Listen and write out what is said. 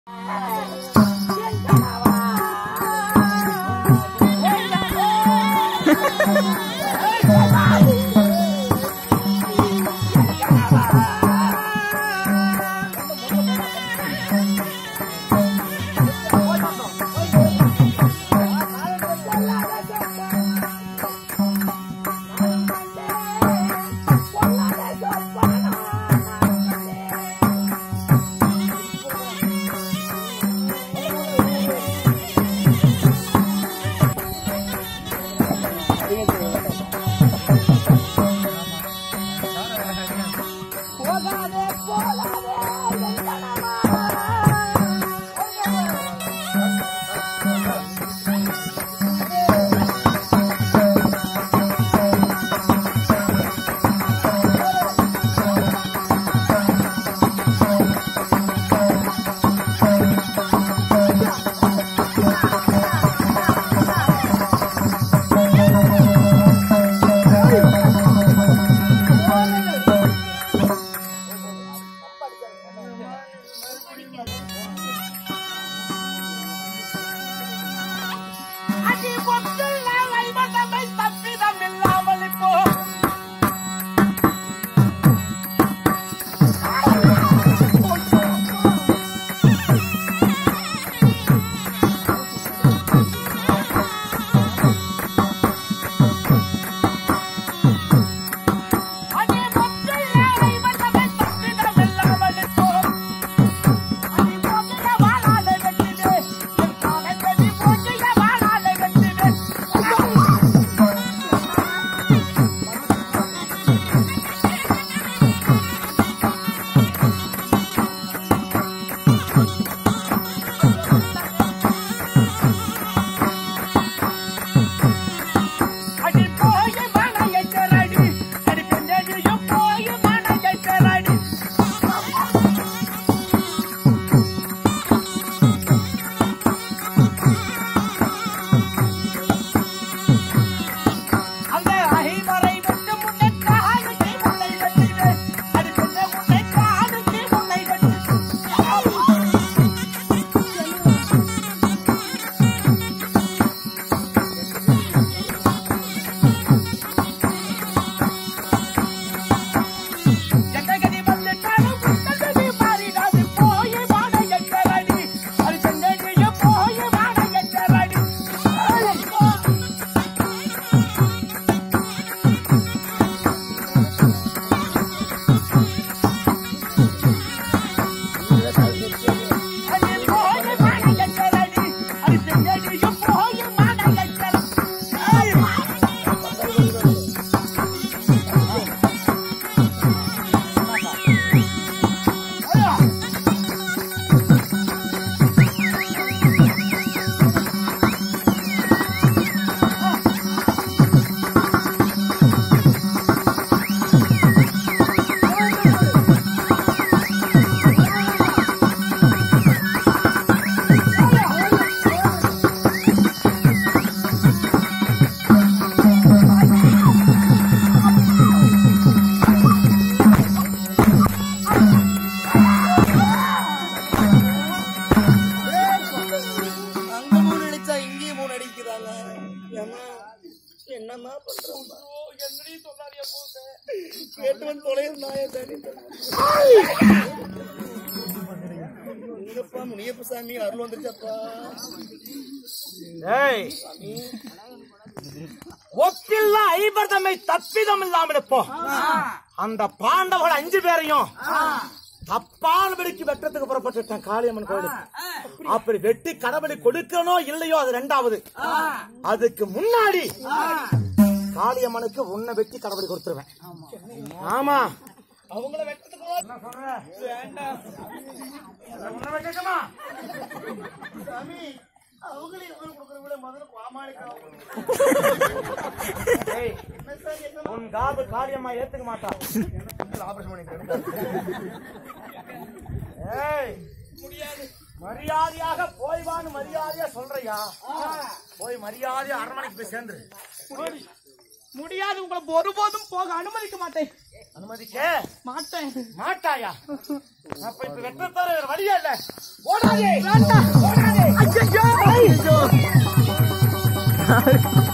அடி பொத்தில் நாளை வந்தமை தப்பிதம் இல்லாமல் இப்போ அடி பொத்தில் நாளை வந்தமை தப்பிதம் இல்லாமல் இப்போ அடி போகிற வாழாத வெற்றிலே என் காலத்தடி போகிற வாழாத வெற்றிலே அடி போய் மனையை தேரடி அடி பெண்ணடியும் போய் மனையை தேரடி அந்த ஐவரை வெட்டு முன்னை காலுக்கு முன்னை வெட்டிவே அடி பெண்ணை முன்னை காலுக்கு முன்னை வெட்டி ஜெகதி வந்து காணும் புத்தகதி மாறிடாது போய் வாழையை தேரடி அது சென்னடியும் போய் வாழையை தேரடி அது போய் வாழையை தேரடி அது சென்னடியும் போய் வாழையை தேரடி அங்க மூணு அடிச்சா இங்கேயும் மூணு அடிக்கிறாங்க ஏம்மா, என்னம்மா பண்றோம் என்னடி சொல்லாதியா போக கேட்டு வந்து தொலைவு நாய தண்ணி எங்கப்பா முனியப்ப சாமி அருள் வந்துருச்சப்பா ஏய் ஒப்பில்ல ஐபர்தமை தப்பிதம் இல்லாமல் இப்போ அந்த பாண்டவர்கள் அஞ்சு பேரையும் தப்பானபடிக்கு வெட்டத்துக்கு புறப்பட்டுட்டேன் காளியம்மன் கோயிலுக்கு அப்படி வெட்டி கடவுளை கொடுக்கணும் இல்லையோ அது ரெண்டாவது அதுக்கு முன்னாடி காளியம்மனுக்கு உன்னை வெட்டி கடவுளை கொடுத்துருவேன் ஆமா அவங்கள வெட்டத்துக்கு என்ன சொல்ற? உன்னை வெட்டட்டுமா? சாமி அவங்களே இவங்க கொடுக்குற விட முதல்ல பாமாளிக்காக ஏய், என்ன சாமி என்ன உன் காபு காளியம்மா ஏத்துக்க மாட்டா ஆபரேஷன் பண்ணிக்கிறேன் ஏய் மரியாதையாக போய் வான்னு மரியாதையா சொல்றியா போய் மரியாதையா அரண்மனைக்கு போய் சேர்ந்துரு முடியாது உங்களை ஒருபோதும் போக அனுமதிக்க மாட்டேன் அனுமதிக்க மாட்டேன் மாட்டாயா அப்ப இப்ப வெட்ட தவிர வேற வழியே இல்ல வேண்டாம் ஐயோ